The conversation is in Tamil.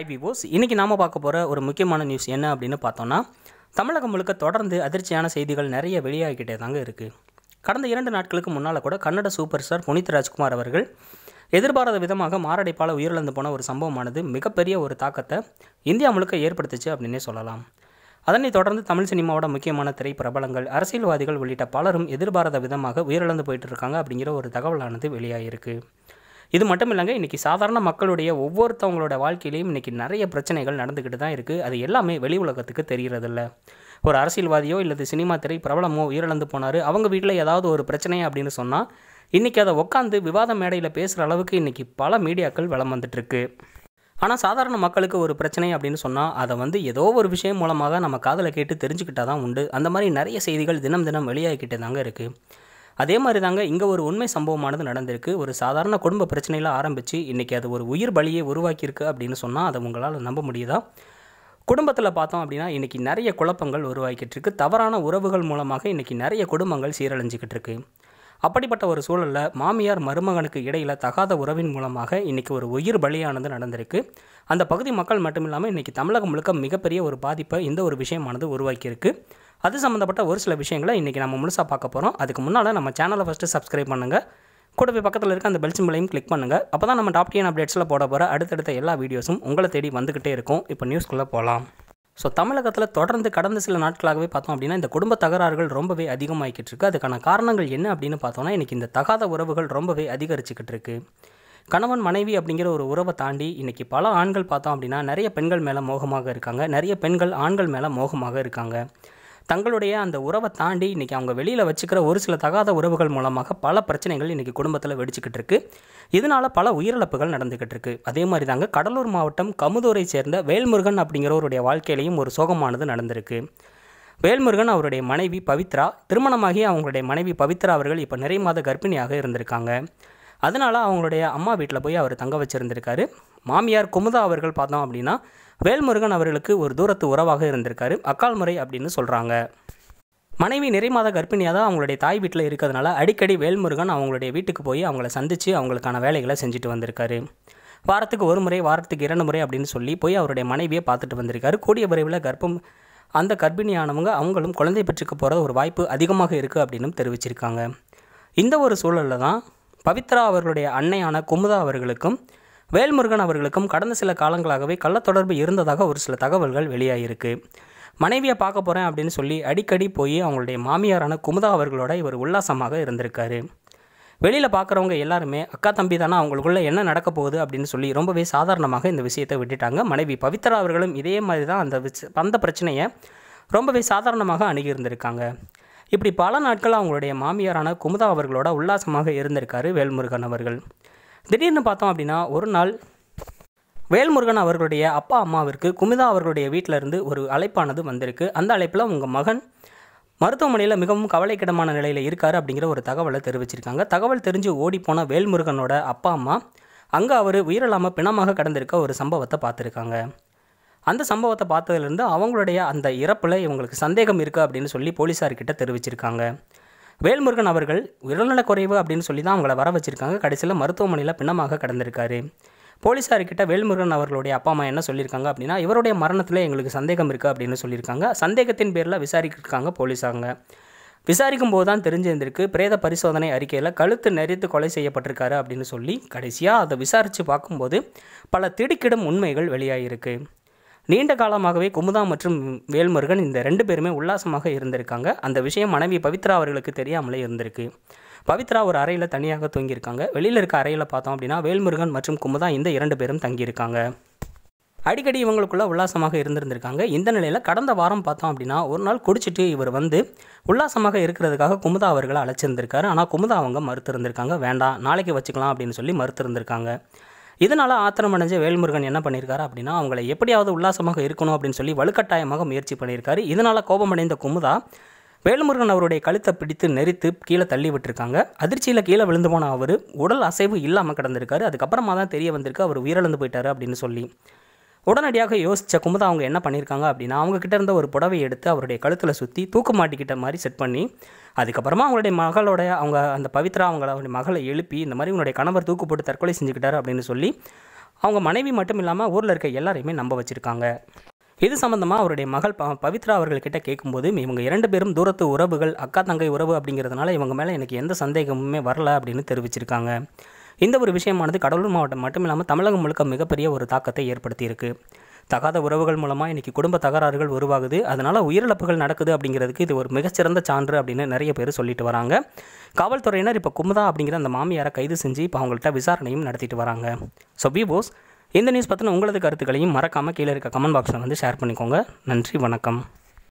ஹாய் விவோஸ் இன்றைக்கி நாம் பார்க்க போகிற ஒரு முக்கியமான நியூஸ் என்ன அப்படின்னு பார்த்தோன்னா தமிழகம் முழுக்க தொடர்ந்து அதிர்ச்சியான செய்திகள் நிறைய வெளியாகிக்கிட்டே தாங்க இருக்குது கடந்த இரண்டு நாட்களுக்கு முன்னால் கூட கன்னட சூப்பர் ஸ்டார் புனித் ராஜ்குமார் அவர்கள் எதிர்பாராத விதமாக மாரடைப்பால் உயிரிழந்து போன ஒரு சம்பவமானது மிகப்பெரிய ஒரு தாக்கத்தை இந்தியா முழுக்க ஏற்படுத்துச்சு அப்படின்னே சொல்லலாம் அதனைத் தொடர்ந்து தமிழ் சினிமாவோட முக்கியமான திரைப்பிரபலங்கள் அரசியல்வாதிகள் உள்ளிட்ட பலரும் எதிர்பாராத விதமாக உயிரிழந்து போயிட்டு இருக்காங்க அப்படிங்கிற ஒரு தகவலானது வெளியாகிருக்கு இது மட்டும் இல்லைங்க இன்றைக்கி சாதாரண மக்களுடைய ஒவ்வொருத்தவங்களோட வாழ்க்கையிலையும் இன்றைக்கி நிறைய பிரச்சனைகள் நடந்துக்கிட்டு தான் இருக்குது அது எல்லாமே வெளி உலகத்துக்கு தெரிகிறதில்ல ஒரு அரசியல்வாதியோ இல்லது சினிமா திரை பிரபலமோ உயிரிழந்து போனார் அவங்க வீட்டில் ஏதாவது ஒரு பிரச்சனை அப்படின்னு சொன்னால் இன்றைக்கி அதை உட்காந்து விவாத மேடையில் பேசுகிற அளவுக்கு இன்றைக்கி பல மீடியாக்கள் வளம் வந்துட்டுருக்கு ஆனால் சாதாரண மக்களுக்கு ஒரு பிரச்சனை அப்படின்னு சொன்னால் அதை வந்து ஏதோ ஒரு விஷயம் மூலமாக நம்ம காதில் கேட்டு தெரிஞ்சுக்கிட்டா தான் உண்டு அந்த மாதிரி நிறைய செய்திகள் தினம் தினம் வெளியாகிக்கிட்டே தாங்க இருக்குது அதே மாதிரி தாங்க இங்கே ஒரு உண்மை சம்பவமானது நடந்திருக்கு ஒரு சாதாரண குடும்ப பிரச்சனையில் ஆரம்பித்து இன்றைக்கி அது ஒரு உயிர் பலியை உருவாக்கியிருக்கு அப்படின்னு சொன்னால் அதை உங்களால் நம்ப முடியுதா குடும்பத்தில் பார்த்தோம் அப்படின்னா இன்றைக்கி நிறைய குழப்பங்கள் உருவாக்கிட்டு இருக்கு தவறான உறவுகள் மூலமாக இன்றைக்கி நிறைய குடும்பங்கள் சீரழிஞ்சிக்கிட்டு இருக்கு அப்படிப்பட்ட ஒரு சூழலில் மாமியார் மருமகனுக்கு இடையில் தகாத உறவின் மூலமாக இன்றைக்கி ஒரு உயிர் பலியானது நடந்திருக்கு அந்த பகுதி மக்கள் மட்டும் இல்லாமல் இன்றைக்கி தமிழகம் முழுக்க மிகப்பெரிய ஒரு பாதிப்பை இந்த ஒரு விஷயமானது உருவாக்கியிருக்கு அது சம்மந்தப்பட்ட ஒரு சில விஷயங்களை இன்றைக்கி நம்ம முழுசாக பார்க்க போகிறோம் அதுக்கு முன்னால் நம்ம சேனலை ஃபஸ்ட்டு சப்ஸ்கிரைப் பண்ணுங்கள் கூடவே பக்கத்தில் இருக்க அந்த பெல் சிம்பிளையும் கிளிக் பண்ணுங்கள் அப்போ தான் நம்ம டாப் டென் அப்டேட்ஸில் போட போகிற அடுத்தடுத்த எல்லா வீடியோஸும் உங்களை தேடி வந்துக்கிட்டே இருக்கும் இப்போ நியூஸ்க்குள்ளே போகலாம் ஸோ தமிழகத்தில் தொடர்ந்து கடந்த சில நாட்களாகவே பார்த்தோம் அப்படின்னா இந்த குடும்ப தகராறுகள் ரொம்பவே அதிகமாகிக்கிட்டு இருக்கு அதுக்கான காரணங்கள் என்ன அப்படின்னு பார்த்தோம்னா இன்றைக்கி இந்த தகாத உறவுகள் ரொம்பவே அதிகரிச்சுக்கிட்டு இருக்கு கணவன் மனைவி அப்படிங்கிற ஒரு உறவை தாண்டி இன்றைக்கி பல ஆண்கள் பார்த்தோம் அப்படின்னா நிறைய பெண்கள் மேலே மோகமாக இருக்காங்க நிறைய பெண்கள் ஆண்கள் மேலே மோகமாக இருக்காங்க தங்களுடைய அந்த உறவை தாண்டி இன்றைக்கி அவங்க வெளியில் வச்சுக்கிற ஒரு சில தகாத உறவுகள் மூலமாக பல பிரச்சனைகள் இன்றைக்கி குடும்பத்தில் வெடிச்சுக்கிட்டு இருக்கு இதனால் பல உயிரிழப்புகள் நடந்துக்கிட்டு இருக்கு அதே மாதிரி தாங்க கடலூர் மாவட்டம் கமுதூரை சேர்ந்த வேல்முருகன் அப்படிங்கிறவருடைய வாழ்க்கையிலையும் ஒரு சோகமானது நடந்திருக்கு வேல்முருகன் அவருடைய மனைவி பவித்ரா திருமணமாகி அவங்களுடைய மனைவி பவித்ரா அவர்கள் இப்போ நிறைய மாத கர்ப்பிணியாக இருந்திருக்காங்க அதனால் அவங்களுடைய அம்மா வீட்டில் போய் அவர் தங்க வச்சுருந்திருக்காரு மாமியார் குமுதா அவர்கள் பார்த்தோம் அப்படின்னா வேல்முருகன் அவர்களுக்கு ஒரு தூரத்து உறவாக இருந்திருக்காரு அக்கால் முறை அப்படின்னு சொல்கிறாங்க மனைவி நிறைமாத கர்ப்பிணியாக தான் அவங்களுடைய தாய் வீட்டில் இருக்கிறதுனால அடிக்கடி வேல்முருகன் அவங்களுடைய வீட்டுக்கு போய் அவங்கள சந்தித்து அவங்களுக்கான வேலைகளை செஞ்சுட்டு வந்திருக்காரு வாரத்துக்கு ஒரு முறை வாரத்துக்கு இரண்டு முறை அப்படின்னு சொல்லி போய் அவருடைய மனைவியை பார்த்துட்டு வந்திருக்காரு கூடிய விரைவில் கர்ப்பம் அந்த கர்ப்பிணியானவங்க அவங்களும் குழந்தை பெற்றுக்க போகிற ஒரு வாய்ப்பு அதிகமாக இருக்குது அப்படின்னு தெரிவிச்சிருக்காங்க இந்த ஒரு சூழலில் தான் பவித்ரா அவர்களுடைய அன்னையான குமுதா அவர்களுக்கும் வேல்முருகன் அவர்களுக்கும் கடந்த சில காலங்களாகவே கள்ளத்தொடர்பு இருந்ததாக ஒரு சில தகவல்கள் வெளியாகிருக்கு மனைவியை பார்க்க போகிறேன் அப்படின்னு சொல்லி அடிக்கடி போய் அவங்களுடைய மாமியாரான குமுதா அவர்களோட இவர் உல்லாசமாக இருந்திருக்காரு வெளியில் பார்க்குறவங்க எல்லாருமே அக்கா தம்பி தானே அவங்களுக்குள்ள என்ன நடக்க போகுது அப்படின்னு சொல்லி ரொம்பவே சாதாரணமாக இந்த விஷயத்தை விட்டுட்டாங்க மனைவி பவித்ரா அவர்களும் இதே மாதிரி தான் அந்த விஷ அந்த பிரச்சனையை ரொம்பவே சாதாரணமாக அணுகியிருந்திருக்காங்க இப்படி பல நாட்கள் அவங்களுடைய மாமியாரான குமுதா அவர்களோட உல்லாசமாக இருந்திருக்காரு வேல்முருகன் அவர்கள் திடீர்னு பார்த்தோம் அப்படின்னா ஒரு நாள் வேல்முருகன் அவர்களுடைய அப்பா அம்மாவிற்கு குமுதா அவர்களுடைய வீட்டிலேருந்து ஒரு அழைப்பானது வந்திருக்கு அந்த அழைப்பில் உங்கள் மகன் மருத்துவமனையில் மிகவும் கவலைக்கிடமான நிலையில் இருக்கார் அப்படிங்கிற ஒரு தகவலை தெரிவிச்சிருக்காங்க தகவல் தெரிஞ்சு ஓடிப்போன வேல்முருகனோட அப்பா அம்மா அங்கே அவர் உயிரிழாமல் பிணமாக கடந்திருக்க ஒரு சம்பவத்தை பார்த்துருக்காங்க அந்த சம்பவத்தை பார்த்ததுலேருந்து அவங்களுடைய அந்த இறப்பில் இவங்களுக்கு சந்தேகம் இருக்குது அப்படின்னு சொல்லி போலீஸார்கிட்ட தெரிவிச்சிருக்காங்க வேல்முருகன் அவர்கள் உடல்நலக் குறைவு அப்படின்னு சொல்லி தான் அவங்கள வர வச்சுருக்காங்க கடைசியில் மருத்துவமனையில் பிணமாக கடந்திருக்காரு போலீஸார்கிட்ட வேல்முருகன் அவர்களுடைய அப்பா அம்மா என்ன சொல்லியிருக்காங்க அப்படின்னா இவருடைய மரணத்தில் எங்களுக்கு சந்தேகம் இருக்குது அப்படின்னு சொல்லியிருக்காங்க சந்தேகத்தின் பேரில் விசாரிக்கிருக்காங்க போலீஸாங்க விசாரிக்கும் போது தான் தெரிஞ்சிருந்திருக்கு பிரேத பரிசோதனை அறிக்கையில் கழுத்து நெறித்து கொலை செய்யப்பட்டிருக்காரு அப்படின்னு சொல்லி கடைசியாக அதை விசாரித்து பார்க்கும்போது பல திடுக்கிடும் உண்மைகள் வெளியாகிருக்கு நீண்ட காலமாகவே குமுதா மற்றும் வேல்முருகன் இந்த ரெண்டு பேருமே உல்லாசமாக இருந்திருக்காங்க அந்த விஷயம் மனைவி பவித்ரா அவர்களுக்கு தெரியாமலே இருந்திருக்கு பவித்ரா ஒரு அறையில் தனியாக தூங்கியிருக்காங்க வெளியில் இருக்க அறையில் பார்த்தோம் அப்படின்னா வேல்முருகன் மற்றும் குமுதா இந்த இரண்டு பேரும் தங்கியிருக்காங்க அடிக்கடி இவங்களுக்குள்ள உல்லாசமாக இருந்திருந்திருக்காங்க இந்த நிலையில் கடந்த வாரம் பார்த்தோம் அப்படின்னா ஒரு நாள் குடிச்சிட்டு இவர் வந்து உல்லாசமாக இருக்கிறதுக்காக குமுதா அவர்களை அழைச்சிருந்திருக்காரு ஆனால் குமுதா அவங்க மறுத்திருந்திருக்காங்க வேண்டாம் நாளைக்கு வச்சுக்கலாம் அப்படின்னு சொல்லி மறுத்திருந்திருக்காங்க இதனால் ஆத்திரமடைஞ்ச வேல்முருகன் என்ன பண்ணியிருக்காரு அப்படின்னா அவங்கள எப்படியாவது உல்லாசமாக இருக்கணும் அப்படின்னு சொல்லி வலுக்கட்டாயமாக முயற்சி பண்ணியிருக்காரு இதனால் கோபமடைந்த குமுதா வேல்முருகன் அவருடைய கழுத்தை பிடித்து நெரித்து கீழே தள்ளி விட்டுருக்காங்க அதிர்ச்சியில் கீழே விழுந்து போன அவர் உடல் அசைவு இல்லாமல் கிடந்திருக்காரு அதுக்கப்புறமா தான் தெரிய வந்திருக்கு அவர் உயிரிழந்து போயிட்டாரு அப்படின்னு சொல்லி உடனடியாக யோசித்த குமுதா அவங்க என்ன பண்ணியிருக்காங்க அப்படின்னா அவங்க கிட்ட இருந்த ஒரு புடவை எடுத்து அவருடைய கழுத்தில் சுற்றி தூக்கு மாட்டிக்கிட்ட மாதிரி செட் பண்ணி அதுக்கப்புறமா அவங்களுடைய மகளோட அவங்க அந்த பவித்ரா அவங்கள அவருடைய மகளை எழுப்பி இந்த மாதிரி உன்னுடைய கணவர் தூக்கு போட்டு தற்கொலை செஞ்சுக்கிட்டாரு அப்படின்னு சொல்லி அவங்க மனைவி மட்டும் இல்லாமல் ஊரில் இருக்க எல்லாரையுமே நம்ப வச்சுருக்காங்க இது சம்மந்தமாக அவருடைய மகள் ப பவித்ரா அவர்கள்கிட்ட கேட்கும்போது இவங்க இரண்டு பேரும் தூரத்து உறவுகள் அக்கா தங்கை உறவு அப்படிங்கிறதுனால இவங்க மேலே எனக்கு எந்த சந்தேகமுமே வரல அப்படின்னு தெரிவிச்சிருக்காங்க இந்த ஒரு விஷயமானது கடலூர் மாவட்டம் மட்டும் இல்லாமல் தமிழகம் முழுக்க மிகப்பெரிய ஒரு தாக்கத்தை ஏற்படுத்தியிருக்கு தகாத உறவுகள் மூலமாக இன்றைக்கி குடும்ப தகராறுகள் உருவாகுது அதனால் உயிரிழப்புகள் நடக்குது அப்படிங்கிறதுக்கு இது ஒரு மிகச்சிறந்த சான்று அப்படின்னு நிறைய பேர் சொல்லிட்டு வராங்க காவல்துறையினர் இப்போ குமுதா அப்படிங்கிற அந்த மாமியாரை கைது செஞ்சு இப்போ அவங்கள்ட்ட விசாரணையும் நடத்திட்டு வராங்க ஸோ பிபோஸ் இந்த நியூஸ் பற்றின உங்களது கருத்துக்களையும் மறக்காமல் கீழே இருக்க கமெண்ட் பாக்ஸில் வந்து ஷேர் பண்ணிக்கோங்க நன்றி வணக்கம்